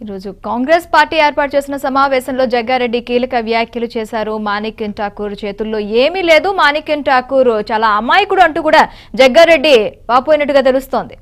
ఈరోజు కాంగ్రెస్ పార్టీ ఏర్పాటు చేసిన సమావేశంలో జగ్గారెడ్డి కీలక వ్యాఖ్యలు చేశారు మాణిక్యం ఠాకూర్ చేతుల్లో ఏమీ లేదు మాణిక్యం ఠాకూర్ చాలా అమాయకుడు అంటూ కూడా జగ్గారెడ్డి వాపోయినట్టుగా తెలుస్తోంది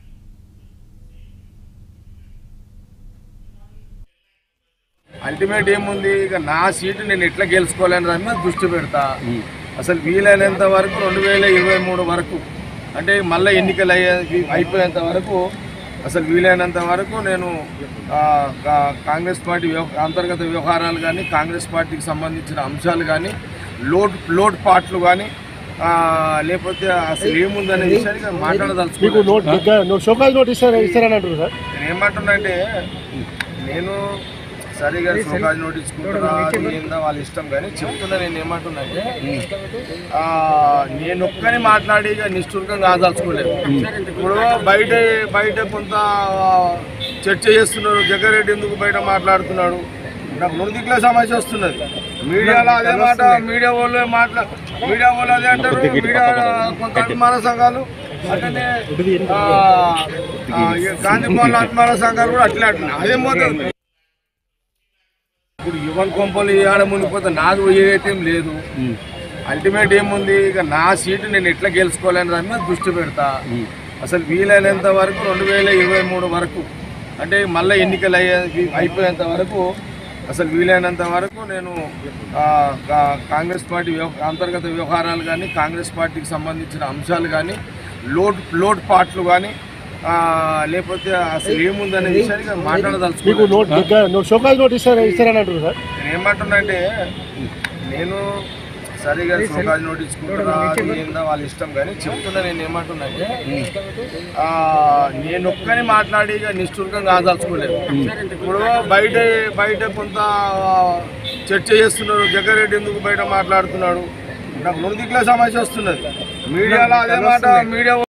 అల్టిమేట్ ఏముంది ఇక నా సీటు నేను ఎట్లా గెలుచుకోవాలని దాని మీద దృష్టి పెడతా అసలు వీలైనంత వరకు రెండు వేల ఇరవై మూడు వరకు అంటే మళ్ళీ ఎన్నికలు అయ్యే అయిపోయేంత వరకు అసలు వీలైనంత వరకు నేను ఆ, కా- కాంగ్రెస్ పార్టీ వ్యవ- అంతర్గత వ్యవహారాలు కానీ కాంగ్రెస్ పార్టీకి సంబంధించిన అంశాలు కానీ లోడ్ లోడ్ పాట్లు కానీ లేకపోతే అసలు ఏముందనే విషయాన్ని మీకు మాట్లాడదలుచుకున్నాను నోట్ దగ్గర- నో- షోకాజ్ నోట్ ఇస్తారా ఇస్తారని అంటారు సార్ నేను ఏమంటున్నా అంటే నేను సరిగా సోకాజ్ నోటీస్ కుంటున్నా ఏందా వాళ్ళ ఇష్టం కానీ చెప్తున్నా నేను ఏమంటున్నా అంటే ఆ, నేను ఒక్కని మాట్లాడి ఇక నిష్ఠురంగా కాదాల్చుకోలేదు ఇప్పుడు బయట బయట కొంత చర్చ చేస్తున్నారు జగ్గారెడ్డి ఎందుకు బయట మాట్లాడుతున్నాడు నాకు రెండు దిక్కుల సమస్య వస్తున్నది మీడియాలో అదే మాట మీడియా వాళ్ళు మాట్లా మీడియా వాళ్ళు అదే అంటారు మీడియా కొంత అభిమాన సంఘాలు అట్లనే ఆ, ఆ, ఈ గాంధీ భవన్ అభిమాన సంఘాలు కూడా అట్లే అంటున్నాయి అదే పోతుంది ఇప్పుడు యువన్ కొంపలు ఆడ మునిగిపోతే నాది పోయేదైతే ఏం లేదు అల్టిమేట్ ఏముంది ఇక నా సీటు నేను ఎట్లా గెలుచుకోవాలని దాని మీద దృష్టి పెడతా అసలు వీలైనంత వరకు రెండు వేల ఇరవై మూడు వరకు అంటే మళ్ళీ ఎన్నికలు అయ్యే అయిపోయేంత వరకు అసలు వీలైనంత వరకు నేను ఆ, కా- కాంగ్రెస్ పార్టీ వ్యవ- అంతర్గత వ్యవహారాలు కానీ కాంగ్రెస్ పార్టీకి సంబంధించిన అంశాలు కానీ లోడ్ లోడ్ పాట్లు కానీ లేకపోతే అసలు ఏముందనే విషయాన్ని మీకు మాట్లాడదలుచుకున్నాను నోట్ దగ్గర- నో- షోకాజ్ నోట్ ఇస్తారా ఇస్తారని అంటారు సార్ నేను ఏమంటున్నా అంటే నేను సరిగా సోకాజ్ నోటీస్ కుంటున్నా ఏందా వాళ్ళ ఇష్టం కానీ చెప్తున్నా నేను ఏమంటున్నా అంటే ఆ, నేను ఒక్కని మాట్లాడి ఇక నిష్ఠురంగా కాదాల్చుకోలేదు ఇప్పుడు బయట బయట కొంత చర్చ చేస్తున్నారు జగ్గారెడ్డి ఎందుకు బయట మాట్లాడుతున్నాడు నాకు రెండు దిక్కుల సమస్య వస్తున్నది మీడియాలో అదే మాట మీడియా